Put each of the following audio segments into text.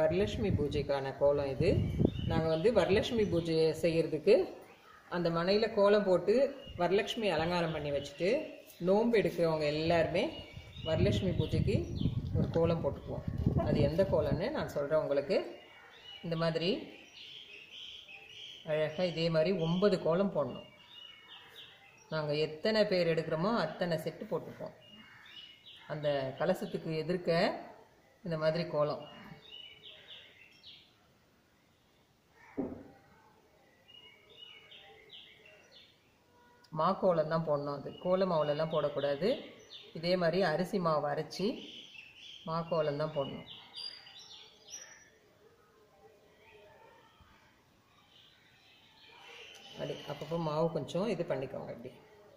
வரலட்சுமி பூஜைக்கான கோலம் இது நாங்கள் வந்து வரலட்சுமி பூஜை செய்கிறதுக்கு அந்த மனையில் கோலம் போட்டு வரலட்சுமி அலங்காரம் பண்ணி வச்சுட்டு நோன்பு எடுக்கிறவங்க எல்லாருமே வரலட்சுமி பூஜைக்கு ஒரு கோலம் போட்டுக்குவோம் அது எந்த கோலம்னு நான் சொல்கிறேன் உங்களுக்கு இந்த மாதிரி அழகாக இதே மாதிரி ஒன்பது கோலம் போடணும் நாங்கள் எத்தனை பேர் எடுக்கிறோமோ அத்தனை செட்டு போட்டுப்போம் அந்த கலசத்துக்கு எதிர்க்க இந்த மாதிரி கோலம் மா கோலம் தான் போடணும் அது கோல மாவுலலாம் போடக்கூடாது இதே மாதிரி அரிசி மாவு அரைச்சி மா கோலம் தான் போடணும் அப்படி அப்பப்போ மாவு கொஞ்சம் இது பண்ணிக்கோங்க இப்படி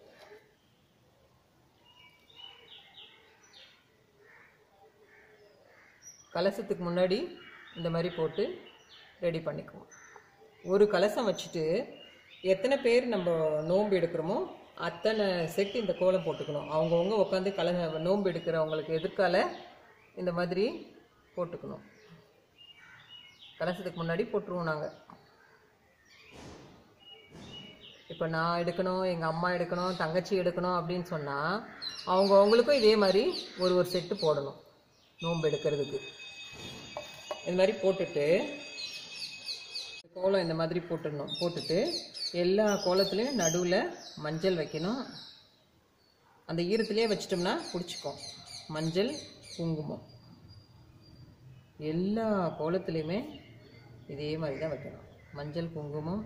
கலசத்துக்கு முன்னாடி இந்த மாதிரி போட்டு ரெடி பண்ணிக்குவோம் ஒரு கலசம் வச்சுட்டு எத்தனை பேர் நம்ம நோன்பு எடுக்கிறோமோ அத்தனை செட் இந்த கோலம் போட்டுக்கணும் அவங்கவுங்க உட்காந்து கல நோன்பு எடுக்கிறவங்களுக்கு எதிர்க்கால இந்த மாதிரி போட்டுக்கணும் கலசத்துக்கு முன்னாடி போட்டுருவோம் நாங்கள் இப்போ நான் எடுக்கணும் எங்கள் அம்மா எடுக்கணும் தங்கச்சி எடுக்கணும் அப்படின்னு சொன்னால் அவங்க அவங்களுக்கும் இதே மாதிரி ஒரு ஒரு செட்டு போடணும் நோன்பு எடுக்கிறதுக்கு இந்த மாதிரி போட்டுட்டு கோலம் இந்த மாதிரி போட்டுடணும் போட்டுட்டு எல்லா கோலத்துலேயும் நடுவில் மஞ்சள் வைக்கணும் அந்த ஈரத்துலேயே வச்சிட்டோம்னா பிடிச்சிக்கும் மஞ்சள் குங்குமம் எல்லா கோலத்துலேயுமே இதே மாதிரி தான் வைக்கணும் மஞ்சள் குங்குமம்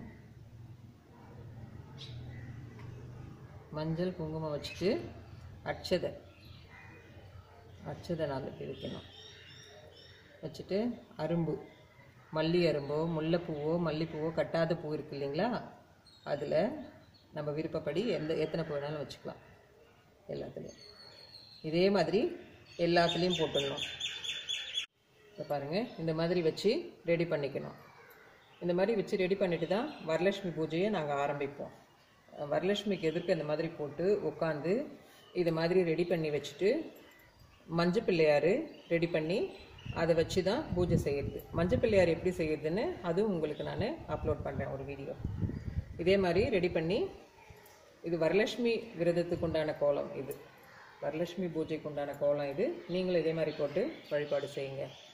மஞ்சள் குங்குமம் வச்சுட்டு அட்சதை அட்சதை நாலு பேர் வைக்கணும் வச்சுட்டு அரும்பு மல்லி அரும்போ முல்லைப்பூவோ மல்லிப்பூவோ கட்டாத பூ இருக்கு இல்லைங்களா அதில் நம்ம விருப்பப்படி எந்த எத்தனை பூ வேணாலும் வச்சுக்கலாம் எல்லாத்துலேயும் இதே மாதிரி எல்லாத்துலேயும் போட்டுடணும் இப்போ பாருங்கள் இந்த மாதிரி வச்சு ரெடி பண்ணிக்கணும் இந்த மாதிரி வச்சு ரெடி பண்ணிட்டு தான் வரலட்சுமி பூஜையை நாங்கள் ஆரம்பிப்போம் வரலட்சுமிக்கு எதிர்க்க இந்த மாதிரி போட்டு உட்காந்து இது மாதிரி ரெடி பண்ணி வச்சுட்டு மஞ்சள் பிள்ளையார் ரெடி பண்ணி அதை வச்சு தான் பூஜை செய்கிறது மஞ்சள் பிள்ளையார் எப்படி செய்யறதுன்னு அதுவும் உங்களுக்கு நான் அப்லோட் பண்ணுறேன் ஒரு வீடியோ இதே மாதிரி ரெடி பண்ணி இது வரலட்சுமி விரதத்துக்கு உண்டான கோலம் இது வரலட்சுமி பூஜைக்கு உண்டான கோலம் இது நீங்களும் இதே மாதிரி போட்டு வழிபாடு செய்யுங்க